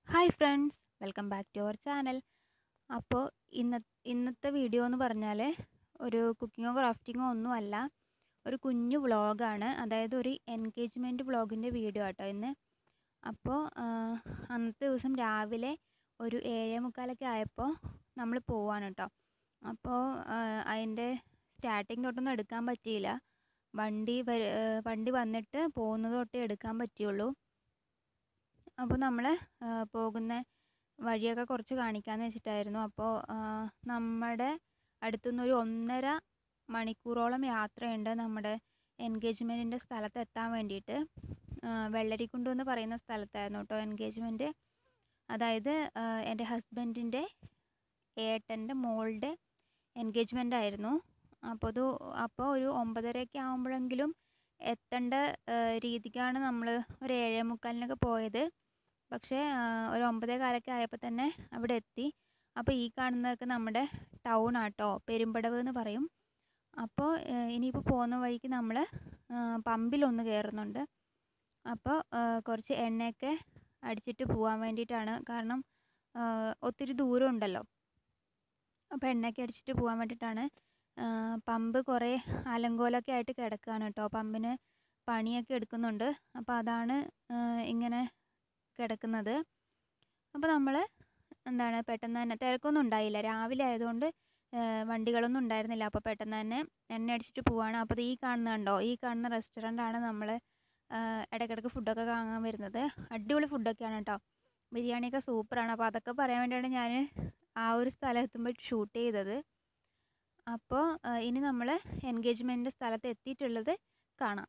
hi friends welcome back to our channel അപ്പോൾ ഇന്ന ഇന്നത്തെ വീഡിയോ എന്ന് പറഞ്ഞാൽ ഒരു കുക്കിങ്ങോ ക്രാഫ്റ്റിങ്ങോ ഒന്നുമല്ല ഒരു കുഞ്ഞു വ്ളോഗാണ് അതായത് ഒരു എൻഗേജ്മെൻറ്റ് വ്ളോഗിൻ്റെ വീഡിയോ ആട്ടോ ഇന്ന് അപ്പോൾ അന്നത്തെ ദിവസം രാവിലെ ഒരു ഏഴേ മുക്കാലൊക്കെ ആയപ്പോൾ നമ്മൾ പോവാണ് കേട്ടോ അപ്പോൾ അതിൻ്റെ സ്റ്റാർട്ടിങ് തൊട്ടൊന്നും എടുക്കാൻ പറ്റിയില്ല വണ്ടി വര വണ്ടി വന്നിട്ട് പോകുന്നത് തൊട്ടേ എടുക്കാൻ പറ്റിയുള്ളൂ അപ്പോൾ നമ്മൾ പോകുന്ന വഴിയൊക്കെ കുറച്ച് കാണിക്കാമെന്ന് വെച്ചിട്ടായിരുന്നു അപ്പോൾ നമ്മുടെ അടുത്തുനിന്ന് ഒരു ഒന്നര മണിക്കൂറോളം യാത്രയുണ്ട് നമ്മുടെ എൻഗേജ്മെൻറ്റിൻ്റെ സ്ഥലത്ത് എത്താൻ വേണ്ടിയിട്ട് വെള്ളരിക്കുണ്ട് എന്ന് പറയുന്ന സ്ഥലത്തായിരുന്നു കേട്ടോ എൻഗേജ്മെൻറ്റ് അതായത് എൻ്റെ ഹസ്ബൻഡിൻ്റെ ഏട്ടൻ്റെ മോളുടെ എൻഗേജ്മെൻ്റ് ആയിരുന്നു അപ്പോൾ അത് അപ്പോൾ ഒരു ഒമ്പതരയൊക്കെ ആകുമ്പോഴെങ്കിലും എത്തേണ്ട രീതിക്കാണ് നമ്മൾ ഒരു ഏഴേ മുക്കാലിനൊക്കെ പോയത് പക്ഷേ ഒരു ഒമ്പതേ കാലൊക്കെ ആയപ്പോൾ തന്നെ അവിടെ എത്തി അപ്പോൾ ഈ കാണുന്നതൊക്കെ നമ്മുടെ ടൗൺ ആട്ടോ പെരുമ്പടവ് എന്ന് പറയും അപ്പോൾ ഇനിയിപ്പോൾ പോകുന്ന വഴിക്ക് നമ്മൾ പമ്പിലൊന്ന് കയറുന്നുണ്ട് അപ്പോൾ കുറച്ച് എണ്ണയൊക്കെ അടിച്ചിട്ട് പോകാൻ വേണ്ടിയിട്ടാണ് കാരണം ഒത്തിരി ദൂരം ഉണ്ടല്ലോ അപ്പോൾ എണ്ണയൊക്കെ അടിച്ചിട്ട് പോകാൻ വേണ്ടിയിട്ടാണ് പമ്പ് കുറേ അലങ്കോലൊക്കെ ആയിട്ട് കിടക്കുകയാണ് കേട്ടോ പമ്പിന് പണിയൊക്കെ എടുക്കുന്നുണ്ട് അപ്പോൾ അതാണ് ഇങ്ങനെ കിടക്കുന്നത് അപ്പോൾ നമ്മൾ എന്താണ് പെട്ടെന്ന് തന്നെ തിരക്കൊന്നും ഉണ്ടായില്ല രാവിലെ ആയതുകൊണ്ട് വണ്ടികളൊന്നും ഉണ്ടായിരുന്നില്ല അപ്പോൾ പെട്ടെന്ന് തന്നെ എണ്ണ അടിച്ചിട്ട് പോവാണ് അപ്പോൾ ഈ കാണുന്ന കണ്ടോ ഈ കാണുന്ന റെസ്റ്റോറൻ്റ് ആണ് നമ്മൾ ഇടയ്ക്കിടയ്ക്ക് ഫുഡൊക്കെ വാങ്ങാൻ വരുന്നത് അടിപൊളി ഫുഡൊക്കെയാണ് കേട്ടോ ബിരിയാണിയൊക്കെ സൂപ്പറാണ് അപ്പോൾ അതൊക്കെ പറയാൻ വേണ്ടിയാണ് ഞാൻ ആ ഒരു സ്ഥലം എത്തുമ്പോൾ ഷൂട്ട് ചെയ്തത് അപ്പോൾ ഇനി നമ്മൾ എൻഗേജ്മെൻറ്റ് സ്ഥലത്ത് എത്തിയിട്ടുള്ളത് കാണാം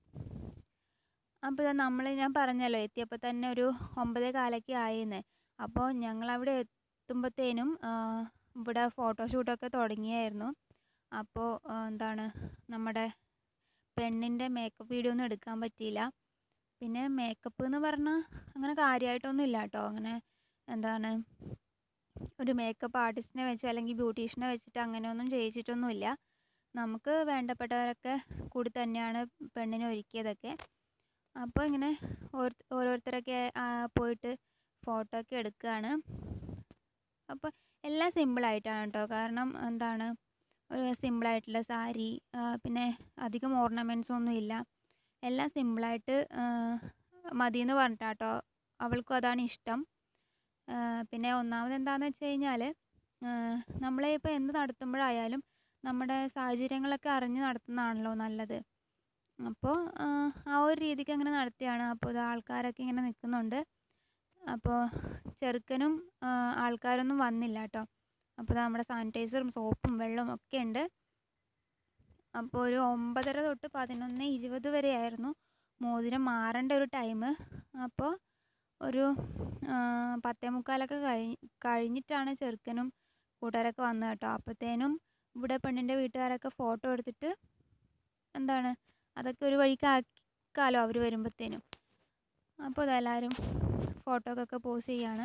അപ്പോൾ നമ്മൾ ഞാൻ പറഞ്ഞല്ലോ എത്തിയപ്പോൾ തന്നെ ഒരു ഒമ്പതേ കാലൊക്കെ ആയിന്ന് അപ്പോൾ ഞങ്ങളവിടെ എത്തുമ്പോഴത്തേനും ഇവിടെ ഫോട്ടോഷൂട്ടൊക്കെ തുടങ്ങിയായിരുന്നു അപ്പോൾ എന്താണ് നമ്മുടെ പെണ്ണിൻ്റെ മേക്കപ്പ് വീഡിയോ ഒന്നും എടുക്കാൻ പറ്റിയില്ല പിന്നെ മേക്കപ്പ് എന്ന് പറഞ്ഞാൽ അങ്ങനെ കാര്യമായിട്ടൊന്നും ഇല്ല കേട്ടോ അങ്ങനെ എന്താണ് ഒരു മേക്കപ്പ് ആർട്ടിസ്റ്റിനെ വെച്ച് അല്ലെങ്കിൽ ബ്യൂട്ടീഷ്യനെ വെച്ചിട്ട് അങ്ങനെയൊന്നും ചെയ്യിച്ചിട്ടൊന്നുമില്ല നമുക്ക് വേണ്ടപ്പെട്ടവരൊക്കെ കൂടി തന്നെയാണ് പെണ്ണിനെ ഒരുക്കിയതൊക്കെ അപ്പോൾ ഇങ്ങനെ ഓരോരുത്തരൊക്കെ പോയിട്ട് ഫോട്ടോ ഒക്കെ എടുക്കുകയാണ് അപ്പോൾ എല്ലാം സിമ്പിളായിട്ടാണ് കേട്ടോ കാരണം എന്താണ് ഒരു സിമ്പിളായിട്ടുള്ള സാരി പിന്നെ അധികം ഓർണമെൻറ്റ്സ് ഒന്നും ഇല്ല എല്ലാം സിമ്പിളായിട്ട് മതിയെന്ന് പറഞ്ഞിട്ടാട്ടോ അവൾക്കും അതാണ് ഇഷ്ടം പിന്നെ ഒന്നാമത് എന്താണെന്ന് വെച്ച് കഴിഞ്ഞാൽ നമ്മളെ ഇപ്പോൾ എന്ത് നടത്തുമ്പോഴായാലും നമ്മുടെ സാഹചര്യങ്ങളൊക്കെ അറിഞ്ഞ് നടത്തുന്നതാണല്ലോ നല്ലത് അപ്പോൾ ആ ഒരു രീതിക്ക് അങ്ങനെ നടത്തിയാണ് അപ്പോൾ ആൾക്കാരൊക്കെ ഇങ്ങനെ നിൽക്കുന്നുണ്ട് അപ്പോൾ ചെറുക്കനും ആൾക്കാരൊന്നും വന്നില്ല കേട്ടോ അപ്പോൾ നമ്മുടെ സാനിറ്റൈസറും സോപ്പും വെള്ളവും ഒക്കെ ഉണ്ട് അപ്പോൾ ഒരു ഒമ്പതര തൊട്ട് പതിനൊന്ന് ഇരുപത് വരെ ആയിരുന്നു മോതിരം മാറേണ്ട ഒരു ടൈം അപ്പോൾ ഒരു പത്തേ മുക്കാലൊക്കെ കഴിഞ്ഞ് കഴിഞ്ഞിട്ടാണ് ചെറുക്കനും കൂട്ടുകാരൊക്കെ വന്നത് കേട്ടോ അപ്പോഴത്തേനും ഇവിടെ പെണ്ണിൻ്റെ വീട്ടുകാരൊക്കെ ഫോട്ടോ എടുത്തിട്ട് എന്താണ് അതൊക്കെ ഒരു വഴിക്ക് ആക്കാലോ അവർ വരുമ്പോഴത്തേനും അപ്പോൾ ഇതെല്ലാവരും ഫോട്ടോക്കൊക്കെ പോസ് ചെയ്യാണ്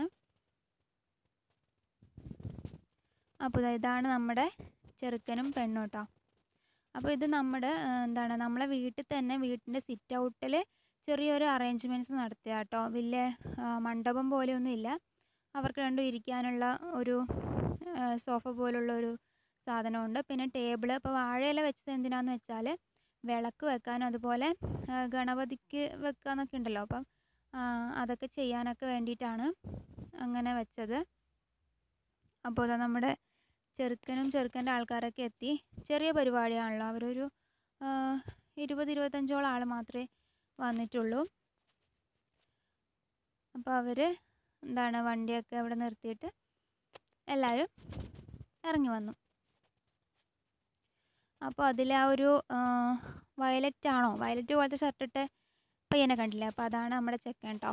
അപ്പോൾ ഇതാണ് നമ്മുടെ ചെറുക്കനും പെണ്ണും കേട്ടോ അപ്പോൾ ഇത് നമ്മുടെ എന്താണ് നമ്മളെ വീട്ടിൽ തന്നെ വീട്ടിൻ്റെ സിറ്റ് ഔട്ടിൽ ചെറിയൊരു അറേഞ്ച്മെൻറ്റ്സ് നടത്തിയ കേട്ടോ വലിയ മണ്ഡപം പോലെയൊന്നും ഇല്ല അവർക്ക് രണ്ടും ഇരിക്കാനുള്ള ഒരു സോഫ പോലുള്ള ഒരു സാധനമുണ്ട് പിന്നെ ടേബിൾ ഇപ്പോൾ വാഴയില വെച്ചത് എന്തിനാന്ന് വെച്ചാൽ വിളക്ക് വെക്കാനും അതുപോലെ ഗണപതിക്ക് വെക്കാന്നൊക്കെ ഉണ്ടല്ലോ അപ്പം അതൊക്കെ ചെയ്യാനൊക്കെ വേണ്ടിയിട്ടാണ് അങ്ങനെ വെച്ചത് അപ്പോൾ അതാ നമ്മുടെ ചെറുക്കനും ചെറുക്കൻ്റെ ആൾക്കാരൊക്കെ എത്തി ചെറിയ പരിപാടിയാണല്ലോ അവരൊരു ഇരുപത് ഇരുപത്തഞ്ചോളം ആൾ മാത്രമേ വന്നിട്ടുള്ളൂ അപ്പോൾ അവർ എന്താണ് വണ്ടിയൊക്കെ അവിടെ നിർത്തിയിട്ട് എല്ലാവരും ഇറങ്ങി വന്നു അപ്പോൾ അതിൽ ആ ഒരു വയലറ്റ് ആണോ വയലറ്റ് പോലത്തെ ഷർട്ടിട്ട് പയ്യനെ കണ്ടില്ലേ അപ്പോൾ അതാണ് നമ്മുടെ ചെക്കൻ കേട്ടോ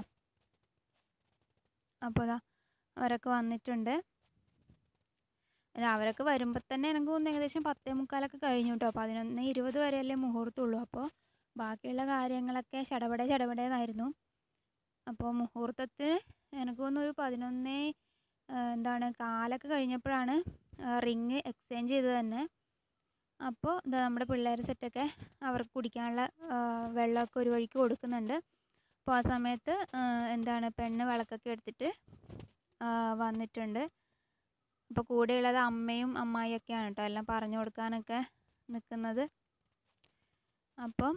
അപ്പോൾ അതാ അവരൊക്കെ വന്നിട്ടുണ്ട് അവരൊക്കെ വരുമ്പോൾ തന്നെ എനിക്ക് തോന്നുന്നു ഏകദേശം പത്തേ മുക്കാലൊക്കെ കഴിഞ്ഞു കേട്ടോ പതിനൊന്ന് ഇരുപത് വരെയല്ലേ മുഹൂർത്തമുള്ളൂ അപ്പോൾ ബാക്കിയുള്ള കാര്യങ്ങളൊക്കെ ചടപടെ ചടപടേന്നായിരുന്നു അപ്പോൾ മുഹൂർത്തത്തിന് എനിക്ക് തോന്നുന്നു ഒരു പതിനൊന്ന് എന്താണ് കാലൊക്കെ കഴിഞ്ഞപ്പോഴാണ് റിങ് എക്സ്ചേഞ്ച് ചെയ്തത് തന്നെ അപ്പോൾ ഇതാ നമ്മുടെ പിള്ളേർ സെറ്റൊക്കെ അവർക്ക് കുടിക്കാനുള്ള വെള്ളമൊക്കെ ഒരു വഴിക്ക് കൊടുക്കുന്നുണ്ട് അപ്പോൾ ആ സമയത്ത് ആ, എന്താണ് പെണ്ണ് വിളക്കൊക്കെ എടുത്തിട്ട് ആ, വന്നിട്ടുണ്ട് അപ്പോൾ കൂടെയുള്ളത് അമ്മയും അമ്മായിയൊക്കെയാണ് കേട്ടോ എല്ലാം പറഞ്ഞു കൊടുക്കാനൊക്കെ നിൽക്കുന്നത് അപ്പം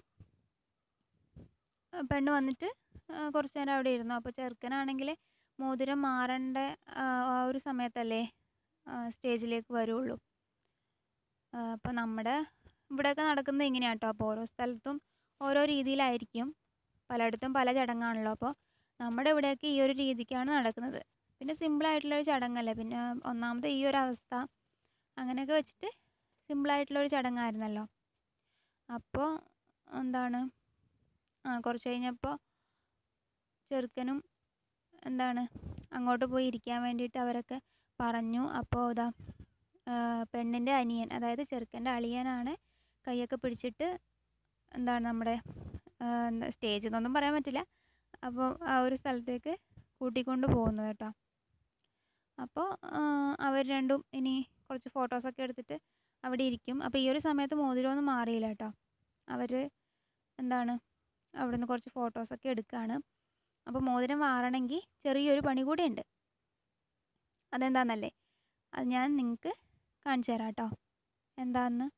ആ, പെണ്ണ് വന്നിട്ട് ആ, കുറച്ച് നേരം അവിടെ ഇരുന്നു അപ്പോൾ ചെറുക്കനാണെങ്കിൽ മോതിരം മാറേണ്ട ആ ആ ഒരു സമയത്തല്ലേ ആ, സ്റ്റേജിലേക്ക് വരുള്ളൂ അപ്പോൾ നമ്മുടെ ഇവിടെയൊക്കെ നടക്കുന്നത് ഇങ്ങനെയാണ് കേട്ടോ അപ്പോൾ ഓരോ സ്ഥലത്തും ഓരോ രീതിയിലായിരിക്കും പലയിടത്തും പല ചടങ്ങാണല്ലോ അപ്പോൾ നമ്മുടെ ഇവിടെയൊക്കെ ഈ ഒരു രീതിക്കാണ് നടക്കുന്നത് പിന്നെ സിമ്പിളായിട്ടുള്ളൊരു ചടങ്ങല്ലേ പിന്നെ ഒന്നാമത് ഈ ഒരു അവസ്ഥ അങ്ങനെയൊക്കെ വെച്ചിട്ട് സിമ്പിളായിട്ടുള്ളൊരു ചടങ്ങായിരുന്നല്ലോ അപ്പോൾ എന്താണ് ആ കുറച്ച് കഴിഞ്ഞപ്പോൾ ചെറുക്കനും എന്താണ് അങ്ങോട്ട് പോയി ഇരിക്കാൻ വേണ്ടിയിട്ട് അവരൊക്കെ പറഞ്ഞു അപ്പോൾ ഇതാ പെണ്ണിൻ്റെ അനിയൻ അതായത് ചെറുക്കൻ്റെ അളിയനാണ് കൈയൊക്കെ പിടിച്ചിട്ട് എന്താണ് നമ്മുടെ സ്റ്റേജിൽ നിന്നൊന്നും പറയാൻ പറ്റില്ല അപ്പോൾ ആ ഒരു സ്ഥലത്തേക്ക് കൂട്ടിക്കൊണ്ട് പോകുന്നത് കേട്ടോ അപ്പോൾ അവർ രണ്ടും ഇനി കുറച്ച് ഫോട്ടോസൊക്കെ എടുത്തിട്ട് അവിടെ ഇരിക്കും അപ്പോൾ ഈ ഒരു സമയത്ത് മോതിരമൊന്നും മാറിയില്ല കേട്ടോ അവർ എന്താണ് അവിടുന്ന് കുറച്ച് ഫോട്ടോസൊക്കെ എടുക്കുകയാണ് അപ്പോൾ മോതിരം മാറണമെങ്കിൽ ചെറിയൊരു പണി കൂടെ ഉണ്ട് അതെന്താണെന്നല്ലേ അത് ഞാൻ നിങ്ങൾക്ക് കാണിച്ചു തരാം കേട്ടോ എന്താന്ന്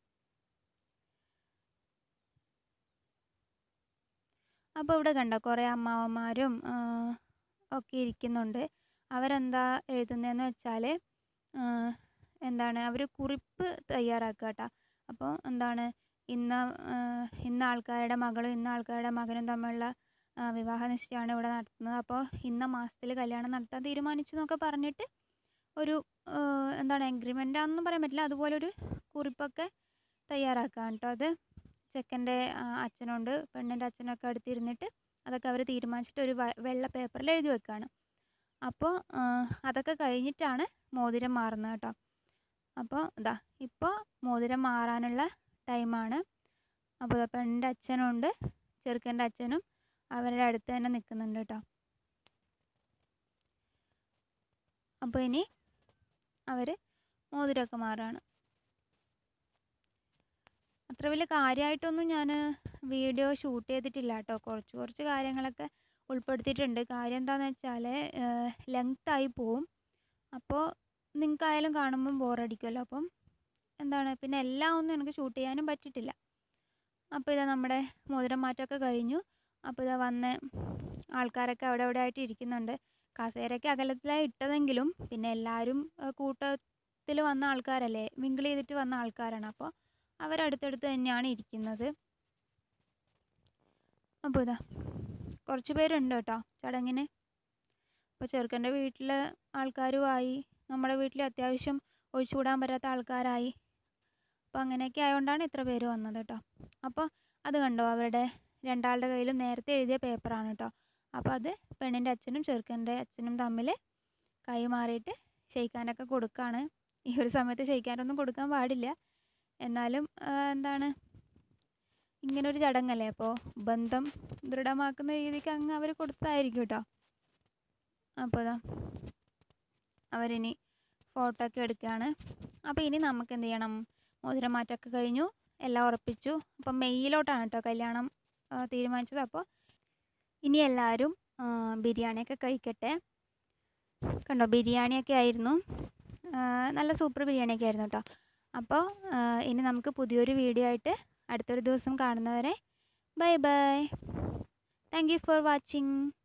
അപ്പോൾ ഇവിടെ കണ്ടോ കുറേ അമ്മാവന്മാരും ആ, ഒക്കെ ഇരിക്കുന്നുണ്ട് അവരെന്താ എഴുതുന്നതെന്ന് വെച്ചാൽ എന്താണ് അവർ കുറിപ്പ് തയ്യാറാക്കുക കേട്ടോ അപ്പോൾ എന്താണ് ഇന്ന ആ, ഇന്ന ആൾക്കാരുടെ മകളും ഇന്ന ആൾക്കാരുടെ മകനും തമ്മിലുള്ള ആ, വിവാഹ നിശ്ചയമാണ് ഇവിടെ നടത്തുന്നത് അപ്പോൾ ഇന്ന മാസത്തിൽ കല്യാണം നടത്താൻ തീരുമാനിച്ചു എന്നൊക്കെ പറഞ്ഞിട്ട് ഒരു ആ, എന്താണ് എഗ്രിമെൻ്റ് ആണെന്നും പറയാൻ പറ്റില്ല അതുപോലെ ഒരു കുറിപ്പൊക്കെ തയ്യാറാക്കുകയാണ് കേട്ടോ അത് ചെക്കൻ്റെ അച്ഛനുണ്ട് പെണ്ണിൻ്റെ അച്ഛനൊക്കെ അടുത്തിരുന്നിട്ട് അതൊക്കെ അവർ തീരുമാനിച്ചിട്ട് ഒരു വ- വെള്ള പേപ്പറിൽ എഴുതി വെക്കുകയാണ് അപ്പോൾ അതൊക്കെ കഴിഞ്ഞിട്ടാണ് മോതിരം മാറുന്നത് കേട്ടോ അപ്പോൾ ഇതാ ഇപ്പോൾ മോതിരം മാറാനുള്ള ടൈമാണ് അപ്പോൾ ദാ പെണ്ണിൻ്റെ അച്ഛനുണ്ട് ചെറുക്കൻ്റെ അച്ഛനും അവരുടെ അടുത്ത് തന്നെ നിൽക്കുന്നുണ്ട് കേട്ടോ അപ്പോൾ ഇനി അവർ മോതിരമൊക്കെ മാറുകയാണ് അത്ര വലിയ കാര്യമായിട്ടൊന്നും ഞാൻ വീഡിയോ ഷൂട്ട് ചെയ്തിട്ടില്ല കേട്ടോ കുറച്ച് കുറച്ച് കാര്യങ്ങളൊക്കെ ഉൾപ്പെടുത്തിയിട്ടുണ്ട് കാര്യം എന്താണെന്ന് വെച്ചാൽ ലെങ്ത് ആയി പോവും അപ്പോൾ നിങ്ങൾക്കായാലും കാണുമ്പം ബോറടിക്കുമല്ലോ അപ്പം എന്താണ് പിന്നെ എല്ലാം ഒന്നും എനിക്ക് ഷൂട്ട് ചെയ്യാനും പറ്റിയിട്ടില്ല അപ്പോൾ ഇതാ നമ്മുടെ മോതിരം മാറ്റമൊക്കെ കഴിഞ്ഞു അപ്പോൾ ഇതാ വന്ന് ആൾക്കാരൊക്കെ അവിടെ അവിടെ ആയിട്ട് ഇരിക്കുന്നുണ്ട് കസേരയൊക്കെ അകലത്തിലായി ഇട്ടതെങ്കിലും പിന്നെ എല്ലാവരും കൂട്ടത്തിൽ വന്ന ആൾക്കാരല്ലേ മിങ്കിൾ ചെയ്തിട്ട് വന്ന ആൾക്കാരാണ് അപ്പോൾ അവരടുത്തടുത്ത് തന്നെയാണ് ഇരിക്കുന്നത് അപ്പോൾ ഇതാ കുറച്ച് പേരുണ്ട് കേട്ടോ ചടങ്ങിന് അപ്പോൾ ചെറുക്കൻ്റെ വീട്ടിലെ ആൾക്കാരുമായി നമ്മുടെ വീട്ടിൽ അത്യാവശ്യം ഒഴിച്ചുകൂടാൻ പറ്റാത്ത ആൾക്കാരായി അപ്പോൾ അങ്ങനെയൊക്കെ ആയതുകൊണ്ടാണ് ഇത്ര പേര് വന്നത് കേട്ടോ അപ്പോൾ അത് കണ്ടോ അവരുടെ രണ്ടാളുടെ കയ്യിലും നേരത്തെ എഴുതിയ പേപ്പറാണ് കേട്ടോ അപ്പോൾ അത് പെണ്ണിൻ്റെ അച്ഛനും ചെറുക്കൻ്റെ അച്ഛനും തമ്മിൽ കൈ മാറിയിട്ട് ഷെയ്ക്കാനൊക്കെ കൊടുക്കുകയാണ് ഈ ഒരു സമയത്ത് ഷെയ്ക്കാനൊന്നും കൊടുക്കാൻ പാടില്ല എന്നാലും ആ, എന്താണ് ഇങ്ങനൊരു ചടങ്ങല്ലേ അപ്പോൾ ബന്ധം ദൃഢമാക്കുന്ന രീതിക്ക് അങ്ങ് അവർ കൊടുത്തതായിരിക്കും കേട്ടോ അപ്പോൾ ഇതാ അവരിനി ഫോട്ടോ ഒക്കെ എടുക്കുകയാണ് അപ്പോൾ ഇനി നമുക്ക് എന്ത് ചെയ്യണം മോതിരം മാറ്റമൊക്കെ കഴിഞ്ഞു എല്ലാം ഉറപ്പിച്ചു അപ്പം മെയ്യിലോട്ടാണ് കേട്ടോ കല്യാണം ആ, തീരുമാനിച്ചത് അപ്പോൾ ഇനി എല്ലാവരും ആ, ബിരിയാണിയൊക്കെ കഴിക്കട്ടെ കണ്ടോ ബിരിയാണിയൊക്കെ ആയിരുന്നു ആ, നല്ല സൂപ്പർ ബിരിയാണിയൊക്കെ ആയിരുന്നു കേട്ടോ അപ്പോൾ ആ, ഇനി നമുക്ക് പുതിയൊരു വീഡിയോ ആയിട്ട് അടുത്തൊരു ദിവസം കാണുന്നവരെ bye bye thank you for watching